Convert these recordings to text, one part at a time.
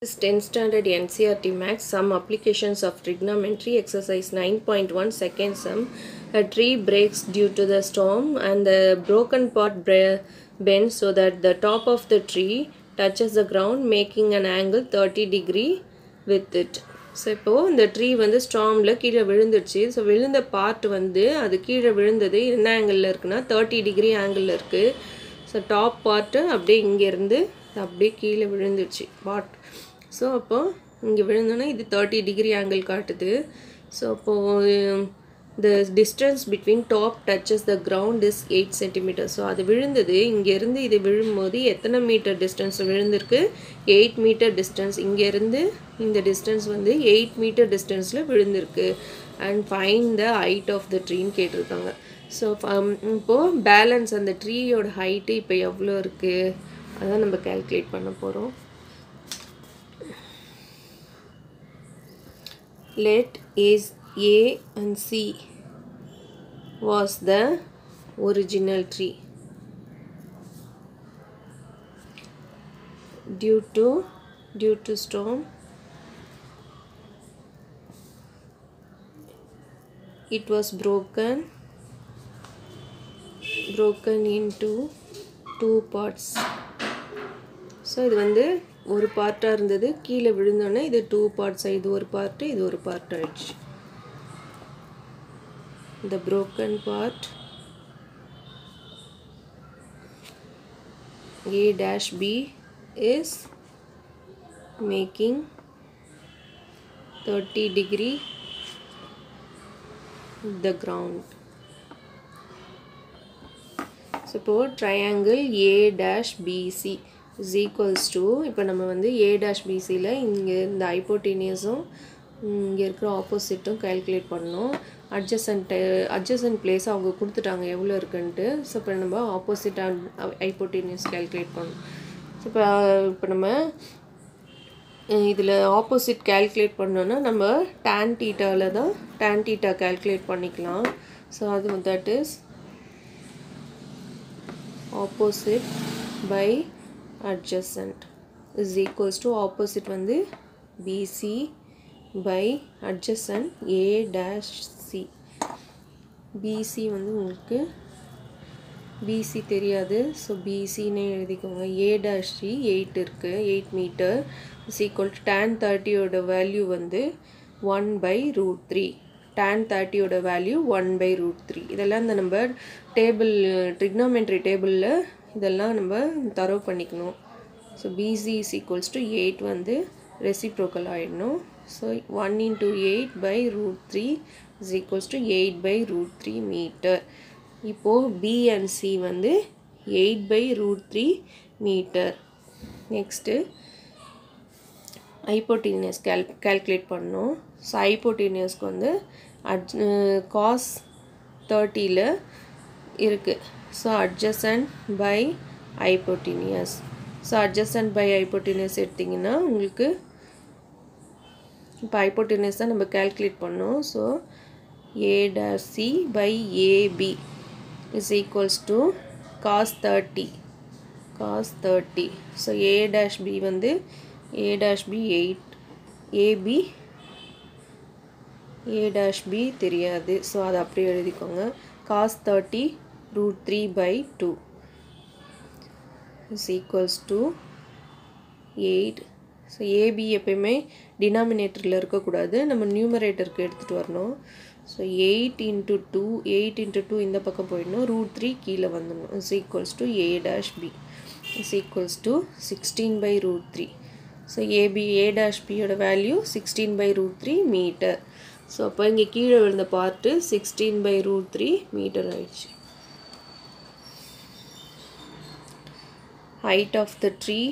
This 10th standard NCRT Max Some Applications of Trigonometry Exercise 9.1 Second Sum A tree breaks due to the storm and the broken part bre- bends so that the top of the tree touches the ground making an angle 30 degree with it. So இப்போது இந்த tree வந்து ஸ்டாமில் கீழே விழுந்துடுச்சு so விழுந்த part வந்து அது கீழே விழுந்தது என்ன ஆங்கிளில் இருக்குன்னா தேர்ட்டி டிகிரி ஆங்கிளில் இருக்குது ஸோ டாப் பார்ட்டு அப்படியே இங்கேருந்து அப்படியே கீழே விழுந்துடுச்சு பார்ட் ஸோ அப்போது இங்கே விழுந்தோன்னா இது தேர்ட்டி டிகிரி ஆங்கிள் காட்டுது ஸோ அப்போது the distance between top touches the ground is 8 centimeter so அது விழுந்தது இங்கேருந்து இது விழும்போது எத்தனை மீட்டர் டிஸ்டன்ஸ் விழுந்திருக்கு எயிட் மீட்டர் டிஸ்டன்ஸ் இங்கேருந்து இந்த டிஸ்டன்ஸ் வந்து எயிட் மீட்டர் டிஸ்டன்ஸில் விழுந்திருக்கு and find the height of the ட்ரீன்னு கேட்டிருக்காங்க ஸோ இப்போது பேலன்ஸ் அந்த ட்ரீயோட ஹைட்டு இப்போ எவ்வளோ இருக்குது அதான் நம்ம கால்குலேட் பண்ண போகிறோம் let is A and C was the original tree. Due to due to storm it was broken broken into two parts so இது வந்து ஒரு பார்ட்டாக இருந்தது கீழே விழுந்தோடனே இது டூ பார்ட்ஸ் இது ஒரு பார்ட்டு இது ஒரு பார்ட் ஆயிடுச்சு the broken part A dash B is making 30 degree the ground so இப்போ triangle A dash BC is equals to இப்போ நம்ம வந்து A dash BCயில் இங்கே இந்த ஹைப்போட்டீனியஸும் இங்கே இருக்கிற ஆப்போசிட்டும் கால்குலேட் பண்ணோம் அட்ஜசன்ட் அட்ஜசன்ட் பிளேஸ் அவங்க கொடுத்துட்டாங்க எவ்வளோ இருக்குன்ட்டு ஸோ இப்போ நம்ம ஆப்போசிட் ஹைப்போட்டீனியஸ் கால்குலேட் பண்ணோம் ஸோ இப்போ இப்போ நம்ம இதில் ஆப்போசிட் கால்குலேட் பண்ணோன்னா நம்ம டேன் டீட்டாவில் தான் டேன் டீட்டா கால்குலேட் பண்ணிக்கலாம் ஸோ அது that is opposite by adjacent is equals to opposite வந்து BC by adjacent A dash C BC வந்து உங்களுக்கு BC தெரியாது ஸோ பிசின்னு எழுதிக்கோங்க ஏ டேஷ் சி எயிட் இருக்குது eight meter is equal to tan தேர்ட்டியோட வேல்யூ வந்து one by root three tan தேர்ட்டியோட value one by root three இதெல்லாம் இந்த நம்ம டேபிள் ட்ரிக்னாமெண்ட்ரி டேபிளில் இதெல்லாம் நம்ம தரவு பண்ணிக்கணும் so BC is equals to eight வந்து ரெசிப்ரோக்கல் ஆகிடணும் so one into eight by root three is equals to eight by root three meter இப்போது பி அண்ட் சி வந்து eight by root three meter next hypotenuse cal calculate பண்ணோம் so ஹைப்போட்டீனியஸ்க்கு வந்து at cos தேர்ட்டியில் இருக்குது so adjacent by hypotenuse so adjacent by hypotenuse எடுத்திங்கன்னா உங்களுக்கு இப்போ ஹைப்போட்டீனியஸ் தான் நம்ம கேல்குலேட் பண்ணோம் so A dash C by AB is equals to cos thirty cos thirty so A dash B வந்து A dash B eight AB A dash B தெரியாது so அதை அப்படியே எழுதிக்கோங்க cos thirty root 3 by 2 is equals to 8 so AB எப்பயுமே denominator இருக்கக்கூடாது நம்ம நியூமரேட்டருக்கு எடுத்துகிட்டு வரணும் so eight into two eight into two இந்த பக்கம் போயிடணும் ரூட் த்ரீ கீழே வந்துடணும் is equals to A dash B is equals to sixteen by root three so AB A dash பியோட value sixteen by root three meter so அப்போ இங்கே கீழே விழுந்த part sixteen by root three meter ஆயிடுச்சு height of the tree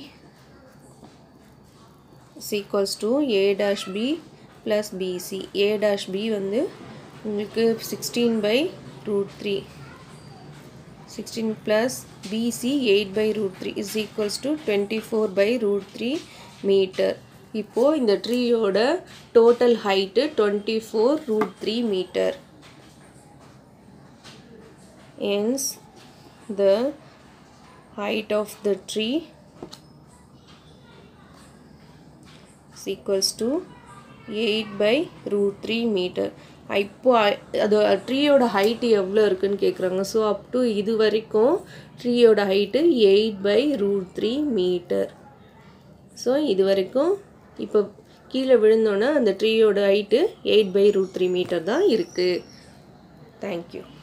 is equals to a dash b plus bc a dash b வந்து உங்களுக்கு sixteen by root three sixteen plus BC eight by root three is equals to twenty four by root three meter இப்போது இந்த ட்ரீயோட total height twenty four root three meter hence the height of the tree is equals to eight by root three meter இப்போ அ- அது ட்ரீயோட height எவ்வளோ இருக்குன்னு கேட்குறாங்க so up to இது வரைக்கும் ட்ரீயோட height eight by root three meter so இது வரைக்கும் இப்போ கீழே விழுந்தோன்னே அந்த ட்ரீயோட height eight by root three meter தான் இருக்குது தேங்க்யூ